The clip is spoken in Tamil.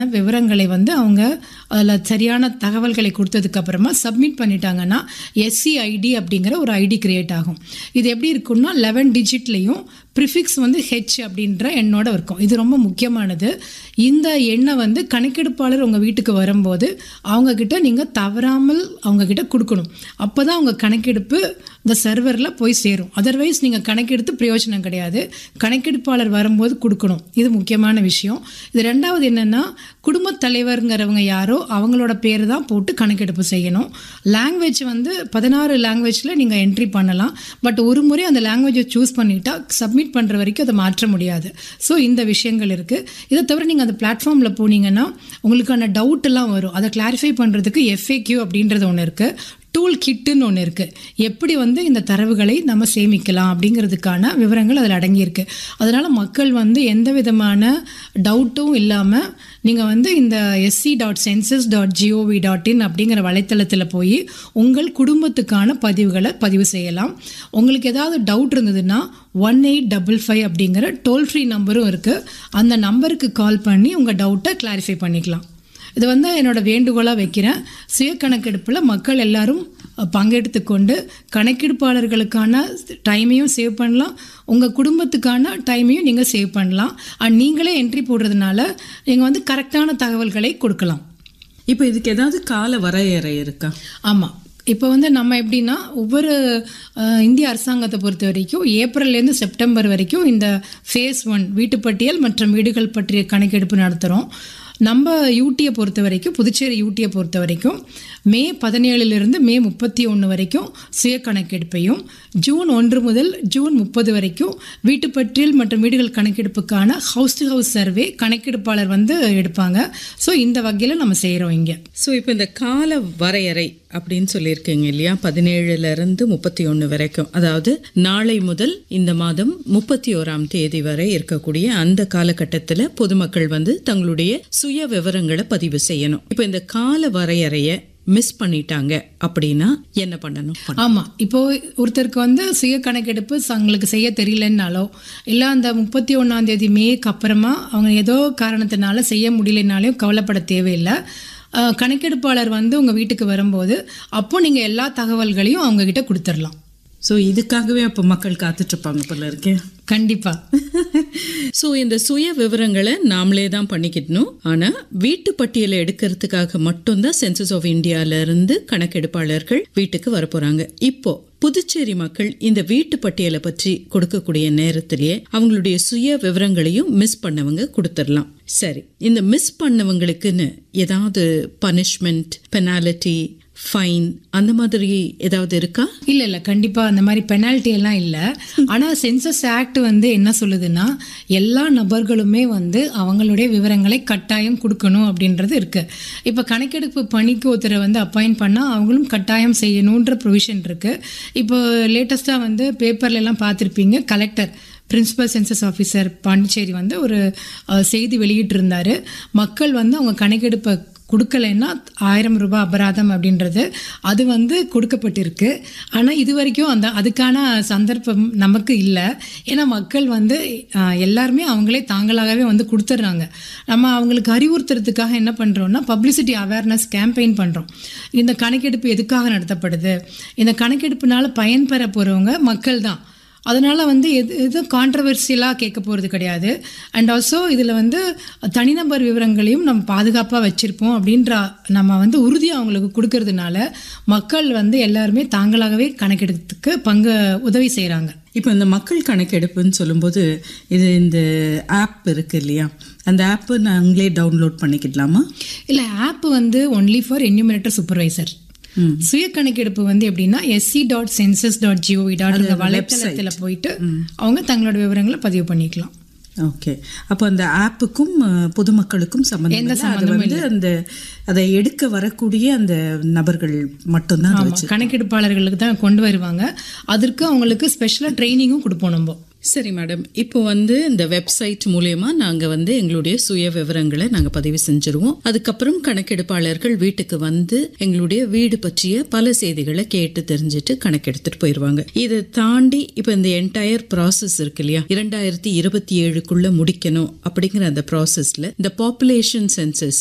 விவரங்களை வந்து அவங்க அதில் சரியான தகவல்களை கொடுத்ததுக்கு அப்புறமா சப்மிட் பண்ணிட்டாங்கன்னா எஸ்சிஐடி அப்படிங்கிற ஒரு ஐடி கிரியேட் ஆகும் இது எப்படி இருக்கும்னா லெவன் டிஜிட்லேயும் ப்ரிஃபிக்ஸ் வந்து ஹெச் அப்படின்ற எண்ணோட இருக்கும் இது ரொம்ப முக்கியமானது இந்த எண்ணை வந்து கணக்கெடுப்பாளர் உங்கள் வீட்டுக்கு வரும்போது அவங்கக்கிட்ட நீங்கள் தவறாமல் அவங்கக்கிட்ட கொடுக்கணும் அப்போ தான் அவங்க கணக்கெடுப்பு இந்த சர்வரில் போய் சேரும் அதர்வைஸ் நீங்கள் கணக்கெடுத்து பிரயோஜனம் கிடையாது கணக்கெடுப்பாளர் வரும்போது கொடுக்கணும் இது முக்கியமான விஷயம் இது ரெண்டாவது என்னென்னா குடும்பத் தலைவருங்கிறவங்க யாரோ அவங்களோட பேர் தான் போட்டு கணக்கெடுப்பு செய்யணும் லாங்குவேஜ் வந்து பதினாறு லாங்குவேஜில் நீங்கள் என்ட்ரி பண்ணலாம் பட் ஒரு முறை அந்த லாங்குவேஜை சூஸ் பண்ணிட்டா சப்மிட் பண்ணுற வரைக்கும் அதை மாற்ற முடியாது ஸோ இந்த விஷயங்கள் இருக்குது இதை தவிர நீங்கள் அந்த பிளாட்ஃபார்மில் போனீங்கன்னா உங்களுக்கான டவுட் எல்லாம் வரும் அதை கிளாரிஃபை பண்ணுறதுக்கு எஃப்ஏக்யூ அப்படின்றது ஒன்று இருக்குது டூல் கிட்டுன்னு ஒன்று இருக்குது எப்படி வந்து இந்த தரவுகளை நம்ம சேமிக்கலாம் அப்படிங்கிறதுக்கான விவரங்கள் அதில் அடங்கியிருக்கு அதனால் மக்கள் வந்து எந்த விதமான டவுட்டும் இல்லாமல் நீங்கள் வந்து இந்த SC dot census dot GOV dot in அப்படிங்கிற வலைத்தளத்தில் போய் உங்கள் குடும்பத்துக்கான பதிவுகளை பதிவு செய்யலாம் உங்களுக்கு ஏதாவது டவுட் இருந்ததுன்னா ஒன் எயிட் டபுள் ஃபைவ் அப்படிங்கிற டோல் ஃப்ரீ நம்பரும் இருக்குது அந்த நம்பருக்கு கால் பண்ணி உங்கள் டவுட்டை கிளாரிஃபை பண்ணிக்கலாம் இது வந்து என்னோட வேண்டுகோளாக வைக்கிறேன் சுய கணக்கெடுப்பில் மக்கள் எல்லாரும் பங்கெடுத்து கொண்டு கணக்கெடுப்பாளர்களுக்கான டைமையும் சேவ் பண்ணலாம் உங்கள் குடும்பத்துக்கான டைமையும் நீங்கள் சேவ் பண்ணலாம் அண்ட் நீங்களே என்ட்ரி போடுறதுனால நீங்கள் வந்து கரெக்டான தகவல்களை கொடுக்கலாம் இப்போ இதுக்கு ஏதாவது கால வரையறை இருக்கா ஆமாம் இப்போ வந்து நம்ம எப்படின்னா ஒவ்வொரு அஹ், இந்திய அரசாங்கத்தை பொறுத்த வரைக்கும் ஏப்ரல்லேருந்து செப்டம்பர் வரைக்கும் இந்த ஃபேஸ் ஒன் வீட்டுப்பட்டியல் மற்றும் வீடுகள் பற்றிய கணக்கெடுப்பு நடத்துகிறோம் நம்ம யூடியை பொறுத்த வரைக்கும் புதுச்சேரி யூடியை பொறுத்த வரைக்கும் மே பதினேழுலேருந்து மே முப்பத்தி ஒன்று வரைக்கும் சுய கணக்கெடுப்பையும் ஜூன் ஒன்று முதல் ஜூன் முப்பது வரைக்கும் வீட்டுப்பட்டியல் மற்றும் வீடுகள் கணக்கெடுப்புக்கான ஹவுஸ் டு ஹவுஸ் சர்வே கணக்கெடுப்பாளர் வந்து எடுப்பாங்க ஸோ இந்த வகையில் நம்ம செய்கிறோம் இங்கே ஸோ இப்போ இந்த கால வரையறை அப்படின்னு சொல்லியிருக்கீங்க இல்லையா பதினேழுல இருந்து முப்பத்தி ஒன்று வரைக்கும் அதாவது நாளை முதல் இந்த மாதம் முப்பத்தி ஓராம் தேதி வரை இருக்கக்கூடிய அந்த காலகட்டத்தில் பொதுமக்கள் வந்து தங்களுடைய சுய விவரங்களை பதிவு செய்யணும் இப்போ இந்த கால வரையறையை மிஸ் பண்ணிட்டாங்க அப்படின்னா என்ன பண்ணணும் ஆமாம் இப்போ ஒருத்தருக்கு வந்து சுய கணக்கெடுப்பு தங்களுக்கு செய்ய தெரியலன்னாலோ இல்லை அந்த முப்பத்தி ஒன்றாம் தேதி மேக்கு அப்புறமா அவங்க ஏதோ காரணத்தினால செய்ய முடியலனாலையும் கவலைப்பட தேவையில்லை அஹ், கணக்கெடுப்பாளர் வந்து உங்கள் வீட்டுக்கு வரும்போது அப்போ நீங்கள் எல்லா தகவல்களையும் அவங்க கிட்ட கொடுத்துடலாம் ஸோ இதுக்காகவே அப்போ மக்கள் காத்துட்டு இருப்பாங்க போல இருக்கேன் கண்டிப்பாக ஸோ இந்த சுய விவரங்களை நாமளே தான் பண்ணிக்கிட்டணும் ஆனால் வீட்டு பட்டியலை எடுக்கிறதுக்காக மட்டும்தான் சென்சஸ் ஆஃப் இந்தியால இருந்து கணக்கெடுப்பாளர்கள் வீட்டுக்கு வரப்போறாங்க இப்போ புதுச்சேரி மக்கள் இந்த வீட்டு பட்டியலை பற்றி கொடுக்கக்கூடிய நேரத்திலேயே அவங்களுடைய சுய விவரங்களையும் மிஸ் பண்ணவங்க கொடுத்துடலாம் சரி இந்த மிஸ் பண்ணவங்களுக்குன்னு ஏதாவது பனிஷ்மெண்ட் பெனாலிட்டி ஃபைன் அந்த மாதிரி ஏதாவது இருக்கா இல்லை இல்லை கண்டிப்பாக அந்த மாதிரி பெனால்ட்டி எல்லாம் இல்லை ஆனால் சென்சஸ் ஆக்ட் வந்து என்ன சொல்லுதுன்னா எல்லா நபர்களுமே வந்து அவங்களுடைய விவரங்களை கட்டாயம் கொடுக்கணும் அப்படின்றது இருக்குது இப்போ கணக்கெடுப்பு பணிக்கு ஒருத்தரை வந்து அப்பாயிண்ட் பண்ணால் அவங்களும் கட்டாயம் செய்யணுன்ற ப்ரொவிஷன் இருக்குது இப்போ லேட்டஸ்ட்டாக வந்து பேப்பர்ல எல்லாம் பார்த்துருப்பீங்க collector principal census officer Pondicherry வந்து ஒரு அஹ், செய்தி வெளியிட்டிருந்தாரு மக்கள் வந்து அவங்க கணக்கெடுப்பை கொடுக்கலைன்னா ஆயிரம் ரூபாய் அபராதம் அப்படின்றது அது வந்து கொடுக்கப்பட்டிருக்கு ஆனால் இது வரைக்கும் அந்த அதுக்கான சந்தர்ப்பம் நமக்கு இல்லை ஏன்னா மக்கள் வந்து ஆஹ், எல்லாருமே அவங்களே தாங்களாகவே வந்து கொடுத்துட்றாங்க நம்ம அவங்களுக்கு அறிவுறுத்துறதுக்காக என்ன பண்ணுறோம்னா பப்ளிசிட்டி அவேர்னஸ் கேம்பெயின் பண்ணுறோம் இந்த கணக்கெடுப்பு எதுக்காக நடத்தப்படுது இந்த கணக்கெடுப்புனால பயன்பெற போகிறவங்க மக்கள் தான் அதனால் வந்து எது எதுவும் கான்ட்ரவர்சியலாக கேட்க போகிறது கிடையாது அண்ட் ஆல்சோ இதில் வந்து தனிநபர் விவரங்களையும் நம்ம பாதுகாப்பாக வச்சுருப்போம் அப்படின்ற நம்ம வந்து உறுதியை அவங்களுக்கு கொடுக்கறதுனால மக்கள் வந்து எல்லாருமே தாங்களாகவே கணக்கெடுக்கிறதுக்கு பங்கு உதவி செய்கிறாங்க இப்போ இந்த மக்கள் கணக்கெடுப்புன்னு சொல்லும்போது இது இந்த ஆப் இருக்கு இல்லையா அந்த ஆப்பு நாங்களே டவுன்லோட் பண்ணிக்கிடலாமா இல்லை ஆப் வந்து ஒன்லி ஃபார் என்யூமினேட்டர் சூப்பர்வைசர் சுய கணக்கெடுப்பு வந்து எப்படின்னா SC dot census dot GOV dot வலைத்தளத்தில் போயிட்டு அவங்க தங்களோட விவரங்களை பதிவு பண்ணிக்கலாம் ஓகே அப்போ அந்த ஆப்புக்கும் அஹ், பொதுமக்களுக்கும் சம்பந்தம் இல்லை. அது வந்து அந்த அதை எடுக்க வரக்கூடிய அந்த நபர்கள் மட்டும்தான் அதை ஆமா, கணக்கெடுப்பாளர்களுக்கு தான் கொண்டு வருவாங்க அதற்கு அவங்களுக்கு ஸ்பெஷலாக ட்ரைனிங்கும் கொடுப்போம் நம்ம சரி மேடம் இப்போ வந்து இந்த வெப்சைட் மூலயமா நாங்க வந்து எங்களுடைய சுய விவரங்களை நாங்க பதிவு செஞ்சிருவோம் அதுக்கப்புறம் கணக்கெடுப்பாளர்கள் வீட்டுக்கு வந்து எங்களுடைய வீடு பற்றிய பல செய்திகளை கேட்டு தெரிஞ்சுட்டு கணக்கெடுத்துட்டு போயிடுவாங்க இதை தாண்டி இப்போ இந்த என்டையர் ப்ராசஸ் இருக்கு இல்லையா இரண்டாயிரத்தி இருபத்தி ஏழுக்குள்ள முடிக்கணும் அப்படிங்கிற அந்த ப்ராசஸ்ல இந்த பாப்புலேஷன் சென்சஸ்